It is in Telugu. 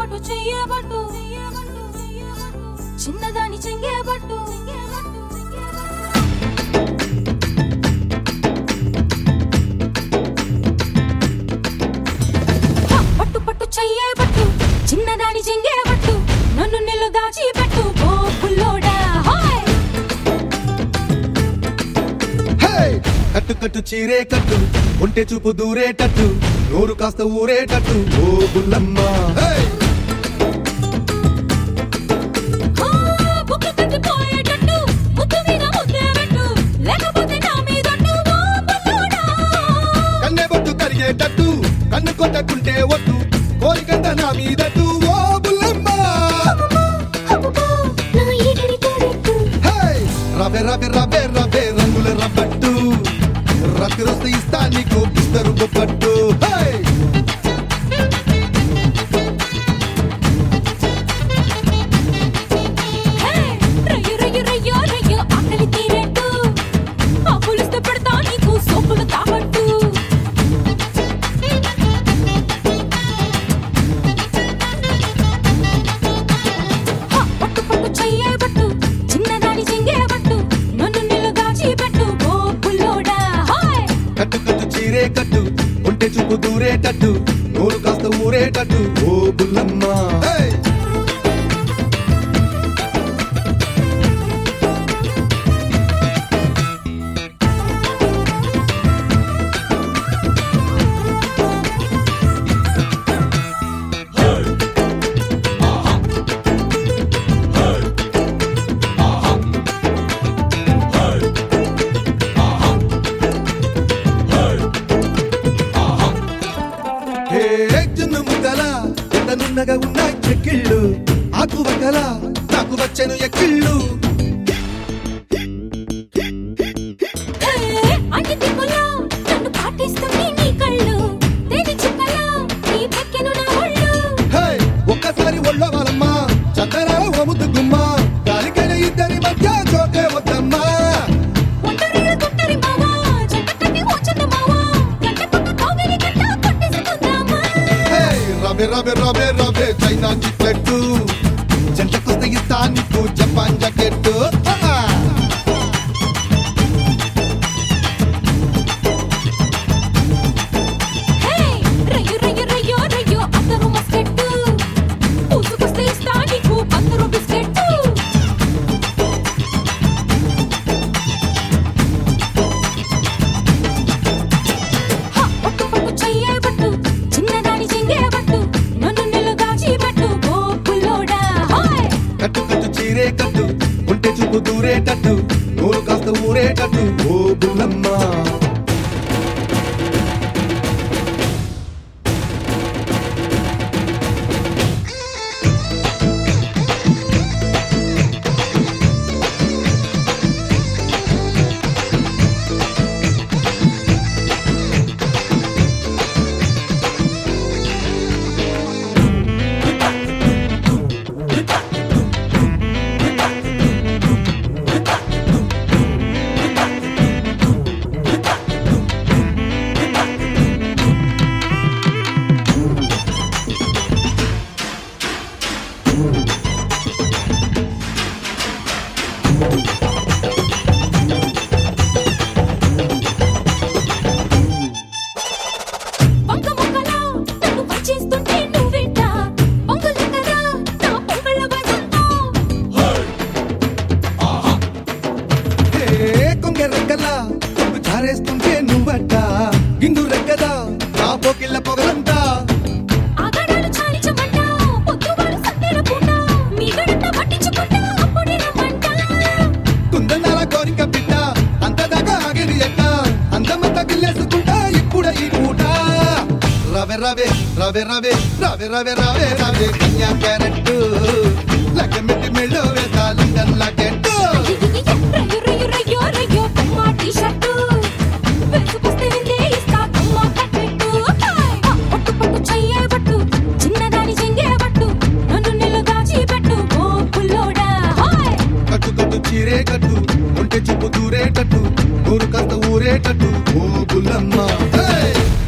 పట్టు చెయ్యబట్టు చిన్నదాని చెంగేబట్టు పట్టు పట్టు చెయ్యబట్టు చిన్నదాని చెంగేబట్టు నన్ను నిల్లు దాచిపెట్టు ఓ పుల్లోడా హాయ్ హే! కట్టు కట్టు చీరే కట్టు ఒంటె చూపు దూరేటట్టు నోరు కాస్త ఊరేటట్టు ఓ బుల్లమ్మ హే! ఆ, బుక్కు కట్టిపోయేటట్టు, ముద్దు మీద ముద్దే పెట్టు, లేకపోతే నా మీదొట్టు, ఓ పుల్లోడా. కన్నె బొట్టు కరిగేటట్టు కన్ను కొట్టకుంటే ఒట్టు కోరికంత నా మీదట్టు ఓ బుల్లమ్మ అబ్బబ్బో, నా ఈగడి తోడెట్టు. హే! రవే రవే రవే రవే రంగుల రబ్బట్టు రత్తి రొస్తే ఇస్తా నీకు ఇస్తారు పట్టు హే! హే, రయ్యో, రయ్యో, రయ్యో, రయ్యో, ఆకలి తీరేట్టు. ఆ పులిస్తే పెడతా నీకు సోపులు తాగట్టు. హ, పట్టు పట్టు చెయ్యబట్టు, చిన్నదాని చెంగేబట్టు, నన్ను నిల్లు దాచిపెట్టు, ఓ పుల్లోడా, హాయ్ కట్టు కట్టు చీరే కట్టు ఒంటె చూపు దూరేటట్టు నోరు కాస్త ఊరేటట్టు ఓ బుల్లమ్మ హే! హే జున్ను ముద్దల ఎండనున్నగా ఉన్న చెక్కిళ్ళు ఆకు వక్కల నాకు వచ్చెను ఎక్కిళ్ళు హే, అన్ని దిక్కులా నన్ను పాటిస్తుంది నీ కళ్ళు. తేనె చుక్కలా నీ పెక్కెను నా ఒళ్ళు. హే ఒక్కసారి ఒళ్ళ వాళ్ళమ్మ చక్కరాల ఒముద్దు గుమ్మ గాలికైన ఇద్దరి మధ్య చోటే వద్దమ్మా ఒంటరిగా గుంటరి మావా, జంట కట్టి ఓచన్న మావా, గంట పక్క కౌగిలి గంట కొట్టేసుకుందామా. హే రవే రవే రవే రవే చైనా చిట్లెట్టు జంటకొస్తే ఇస్తా నీకు జపాన్ జాకెట్టు ఆహా! హే, రయ్యో, రయ్యో, రయ్యో, రయ్యో, అత్తరు మస్కెట్టు. పూసుకొస్తే ఇస్తా నీకు బందరు బిస్కెట్టు. హ, పట్టు పట్టు చెయ్యబట్టు, చిన్నదాని చెంగేబట్టు, నన్ను నిల్లు దాచిపెట్టు, ఓ పుల్లోడా, హాయ్ కట్టు కట్టు చీరే కట్టు ఒంటె చూపు దూరేటట్టు నోరు కాస్త ఊరేటట్టు ఓ బుల్లమ్మ వంక మొక్కలా నన్ను వచ్చేస్తుంటే నువ్వెంట పొంగులెక్కరా నా పొంగళ్ళ వసంతం ఏ కొంగ రెక్కల కొంగు జారేస్తుంటే నువ్వట గింగు రెక్కద నా పోకిళ్ళ పొగలంతా ఆగడాలు చాలించమంట పొద్దువాడు సత్తెల పూట మీ గడంత పట్టించుకుంటా అప్పుడే రమ్మంట కుందనాల కోరిక బిడ్డ అంతదాకా ఆగేది ఎట్ట అందమంతా గిల్లేసుకుంటా ఇప్పుడు ఈ పూట రవే రవే రవే రవే రవే రవే రవే రవే కన్యా క్యారెట్ లగ్గమెట్టి మెళ్ళో వేసా లండన్ లాకెట్టు రయ్యో రయ్యో రయ్యో రయ్యో కమ్మా టీ-షర్టు వేసుకొస్తే విందే ఇస్తా కమ్మా కట్టెట్టు హాయ్! ఆ, పట్టు పట్టు చెయ్యబట్టు చిన్నదాని చెంగేబట్టు నన్ను నిల్లు దాచిపెట్టు ఓ పుల్లోడా హాయ్ కట్టు కట్టు చీరే కట్టు ఒంటె చూపు దూరేటట్టు నూరు కాస్త ఊరేటట్టు ఓ గుల్లమ్మ హే!